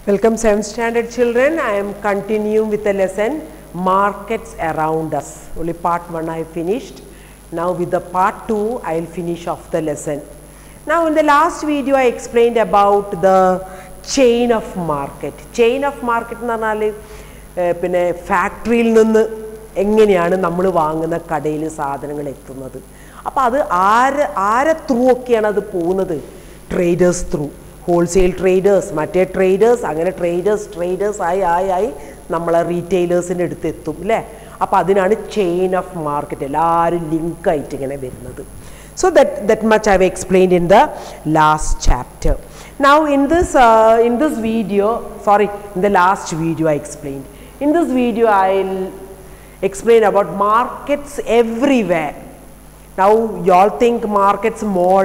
Welcome 7th standard children. I am continuing with the lesson markets around us. Only part 1 I finished. Now with the part 2 I will finish off the lesson. Now in the last video I explained about the chain of market. Chain of market എന്ന് പറഞ്ഞാൽ ഏഹ്, പിന്നെ ഫാക്ടറിയിൽ നിന്ന് എങ്ങനെയാണ് നമ്മൾ വാങ്ങുന്ന കടയിൽ സാധനങ്ങൾ എത്തുന്നത് അപ്പോൾ അത് ആര് ആരെ ത്രൂ ഒക്കെയാണ് അത് പോകുന്നത് ട്രേഡേഴ്സ് ത്രൂ ഹോൾസെയിൽ ട്രേഡേഴ്സ് മറ്റേ ട്രേഡേഴ്സ് അങ്ങനെ ട്രേഡേഴ്സ് ട്രേഡേഴ്സ് ആയി ആയി ആയി നമ്മളെ റീറ്റെയിലേഴ്സിൻ്റെ അടുത്ത് എത്തും അല്ലേ അപ്പോൾ അതിനാണ് ചെയിൻ ഓഫ് മാർക്കറ്റ് എല്ലാവരും ലിങ്ക് ആയിട്ട് ഇങ്ങനെ വരുന്നത് so that that much I have explained in the last chapter now in this in this video sorry in the last video I explained in this video I explain about markets everywhere. Now you all think markets mall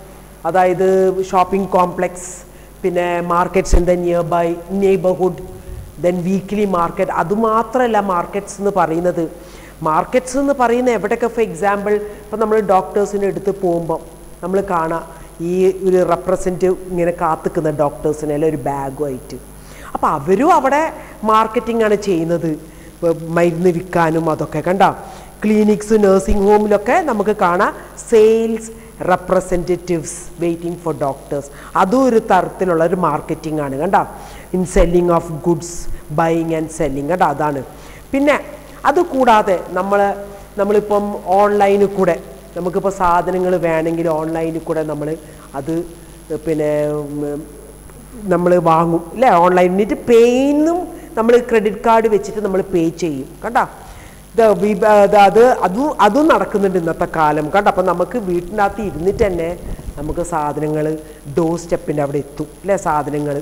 അതായത് shopping complex പിന്നെ markets in the nearby neighbourhood then weekly market അതുമാത്രമല്ല markets എന്ന് പറയുന്നത് markets എന്ന് പറയുന്ന എവിടെയൊക്കെ for example ഇപ്പം നമ്മൾ ഡോക്ടേഴ്സിൻ്റെ അടുത്ത് പോകുമ്പം നമ്മൾ കാണാം ഈ ഒരു റെപ്രസെൻറ്റ് ഇങ്ങനെ കാത്തിക്കുന്ന ഡോക്ടേഴ്സിനെ അല്ലെങ്കിൽ ഒരു ബാഗുമായിട്ട് അപ്പോൾ അവരും അവിടെ മാർക്കറ്റിംഗ് ആണ് ചെയ്യുന്നത് ഇപ്പൊ മരുന്ന് വിൽക്കാനും അതൊക്കെ കണ്ട ക്ലിനിക്സ് നഴ്സിംഗ് ഹോമിലൊക്കെ നമുക്ക് കാണാം sales representatives waiting for doctors അതും ഒരു തരത്തിലുള്ള ഒരു മാർക്കറ്റിംഗ് ആണ് കണ്ട in selling of goods buying and selling കണ്ട അതാണ് പിന്നെ അത് കൂടാതെ നമ്മൾ നമ്മളിപ്പം ഓൺലൈനിൽ കൂടെ നമുക്കിപ്പോൾ സാധനങ്ങൾ വേണമെങ്കിൽ ഓൺലൈനിൽ കൂടെ നമ്മൾ അത് പിന്നെ ഉം, നമ്മൾ വാങ്ങും അല്ലേ ഓൺലൈൻ എന്നിട്ട് പേയ്ന്നും നമ്മൾ ക്രെഡിറ്റ് കാർഡ് വെച്ചിട്ട് നമ്മൾ പേ ചെയ്യും കണ്ടോ ഇത് വിപ- ഇത് അത് അതും അതും നടക്കുന്നുണ്ട് ഇന്നത്തെ കാലം കണ്ടോ അപ്പം നമുക്ക് വീട്ടിനകത്ത് ഇരുന്നിട്ട് തന്നെ നമുക്ക് സാധനങ്ങൾ ഡോർ സ്റ്റെപ്പിൻ്റെ അവിടെ എത്തും അല്ലേ സാധനങ്ങൾ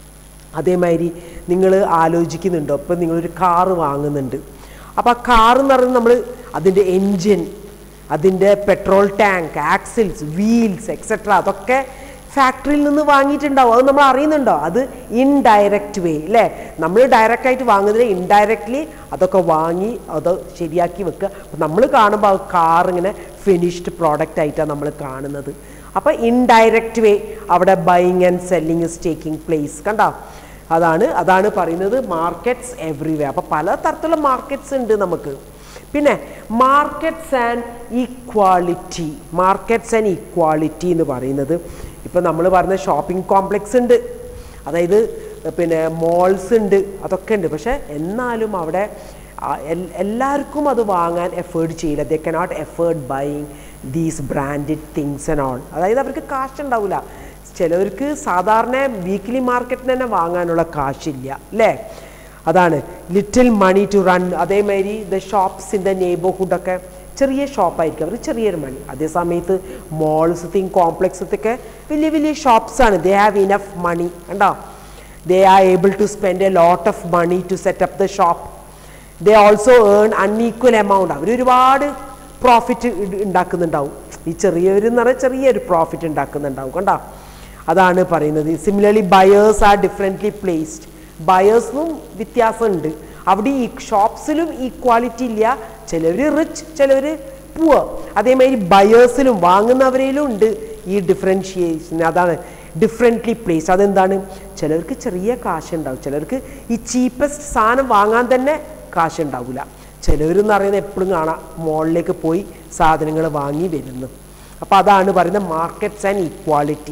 അതേമാതിരി നിങ്ങൾ ആലോചിക്കുന്നുണ്ടോ ഇപ്പം നിങ്ങളൊരു കാറ് വാങ്ങുന്നുണ്ട് അപ്പോൾ ആ കാറ് എന്ന് പറയുന്നത് നമ്മൾ അതിൻ്റെ എൻജിൻ അതിൻ്റെ petrol tank axles wheels etcetera അതൊക്കെ ഫാക്ടറിയിൽ നിന്ന് വാങ്ങിയിട്ടുണ്ടാവും അത് നമ്മൾ അറിയുന്നുണ്ടോ അത് ഇൻഡയറക്റ്റ് വേ അല്ലേ നമ്മൾ ഡയറക്റ്റ് ആയിട്ട് വാങ്ങുന്നതിന് ഇൻഡയറക്റ്റ്ലി അതൊക്കെ വാങ്ങി അത് ശരിയാക്കി വെക്കുക അപ്പം നമ്മൾ കാണുമ്പോൾ ആ കാർ ഇങ്ങനെ ഫിനിഷ്ഡ് പ്രോഡക്റ്റ് ആയിട്ടാണ് നമ്മൾ കാണുന്നത് അപ്പോൾ ഇൻഡയറക്റ്റ് വേ അവിടെ buying and selling is taking place കണ്ടോ അതാണ് അതാണ് പറയുന്നത് മാർക്കറ്റ്സ് എവ്രിവേ അപ്പോൾ പല തരത്തിലുള്ള മാർക്കറ്റ്സ് ഉണ്ട് നമുക്ക് പിന്നെ markets and equality markets and equality എന്ന് പറയുന്നത് ഇപ്പം നമ്മൾ പറയുന്ന ഷോപ്പിംഗ് കോംപ്ലക്സ് ഉണ്ട് അതായത് പിന്നെ മോൾസ് ഉണ്ട് അതൊക്കെ ഉണ്ട് പക്ഷേ എന്നാലും അവിടെ ആ, എൽ- എല്ലാവർക്കും അത് വാങ്ങാൻ എഫേർട്ട് ചെയ്യില്ല they cannot afford buying these branded things and all അതായത് അവർക്ക് കാശ് ഉണ്ടാവില്ല ചിലവർക്ക് സാധാരണ വീക്ക്ലി മാർക്കറ്റിന് തന്നെ വാങ്ങാനുള്ള കാശില്ല അല്ലേ അതാണ് ലിറ്റിൽ മണി ടു റൺ അതേമാതിരി ദ ഷോപ്സ് ഇൻ ദ നെയ്ബർഹുഡൊക്കെ ചെറിയ ഷോപ്പായിരിക്കും അവർ ചെറിയൊരു മണി അതേ സമയത്ത് മോൾസ് തിങ് കോംപ്ലക്സത്തൊക്കെ വലിയ വലിയ ഷോപ്സാണ് ദേ ഹാവ് ഇനഫ് മണി കണ്ടോ they are able to spend a lot of money to set up the shop they also earn unequal amount അവർ ഒരുപാട് പ്രോഫിറ്റ് ഉണ്ടാക്കുന്നുണ്ടാവും ഈ ചെറിയൊരു പറഞ്ഞാൽ ചെറിയൊരു പ്രോഫിറ്റ് ഉണ്ടാക്കുന്നുണ്ടാവും കണ്ടോ അതാണ് പറയുന്നത് similarly buyers are differently placed ബയേഴ്സിനും വ്യത്യാസമുണ്ട് അവിടെ ഈ ഷോപ്സിലും ഈക്വാലിറ്റി ഇല്ല ചിലവർ റിച്ച് ചിലവർ പുവർ അതേമാതിരി ബയേഴ്സിലും വാങ്ങുന്നവരിലും ഉണ്ട് ഈ ഡിഫറൻഷിയേഷൻ അതാണ് ഡിഫറെൻ്റ്ലി പ്ലേസ് അതെന്താണ് ചിലർക്ക് ചെറിയ കാശുണ്ടാവും ചിലർക്ക് ഈ ചീപ്പസ്റ്റ് സാധനം വാങ്ങാൻ തന്നെ കാശുണ്ടാവില്ല ചിലവരെന്ന് പറയുന്നത് എപ്പോഴും കാണാം മോളിലേക്ക് പോയി സാധനങ്ങൾ വാങ്ങി വരുന്നു അപ്പോൾ അതാണ് പറയുന്നത് markets and equality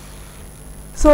so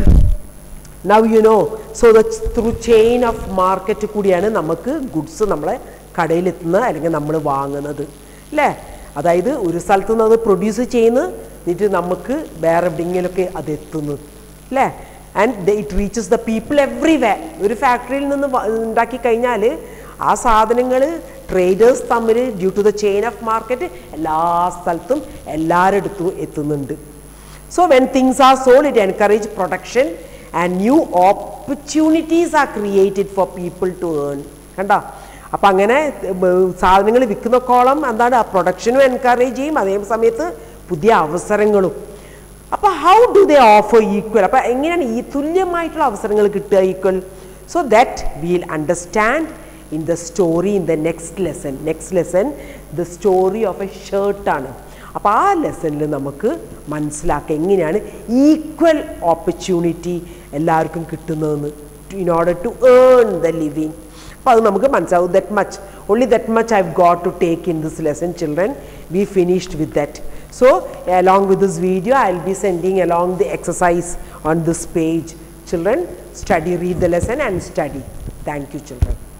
now you know so the through chain of market കൂടിയാണ് നമുക്ക് ഗുഡ്സ് നമ്മളെ കടയിലെത്തുന്നത് അല്ലെങ്കിൽ നമ്മൾ വാങ്ങുന്നത് അല്ലേ അതായത് ഒരു സ്ഥലത്ത് നിന്ന് അത് പ്രൊഡ്യൂസ് ചെയ്യുന്നു എന്നിട്ട് നമുക്ക് വേറെ എവിടെയെങ്കിലുമൊക്കെ അത് എത്തുന്നു അല്ലേ and it reaches the people every way ഒരു ഫാക്ടറിയിൽ നിന്ന് വ- ഉണ്ടാക്കി കഴിഞ്ഞാൽ ആ സാധനങ്ങൾ ട്രേഡേഴ്സ് തമ്മിൽ due to the chain of market എല്ലാ സ്ഥലത്തും എല്ലാവരുടെ അടുത്തും എത്തുന്നുണ്ട് So when things are sold, it encourages production and new opportunities are created for people to earn. കണ്ടോ അപ്പം അങ്ങനെ സാധനങ്ങൾ വിൽക്കുന്നക്കോളം എന്താണ് ആ പ്രൊഡക്ഷനും എൻകറേജ് ചെയ്യും അതേ സമയത്ത് പുതിയ അവസരങ്ങളും അപ്പോൾ how do they offer equal അപ്പോൾ എങ്ങനെയാണ് ഈ തുല്യമായിട്ടുള്ള അവസരങ്ങൾ കിട്ടുക equal so that will understand in the story in the next lesson next lesson the story of a ഷർട്ടാണ് അപ്പോൾ ആ ലെസണിൽ നമുക്ക് മനസ്സിലാക്കാം എങ്ങനെയാണ് ഈക്വൽ ഓപ്പർച്യൂണിറ്റി എല്ലാവർക്കും കിട്ടുന്നതെന്ന് in order to earn the living അപ്പോൾ അത് നമുക്ക് മനസ്സിലാവും that much only that much I have got to take in this lesson children we finished with that So along with this video, I will be sending along the exercise on this page. Children, study, read the lesson and study. Thank you children.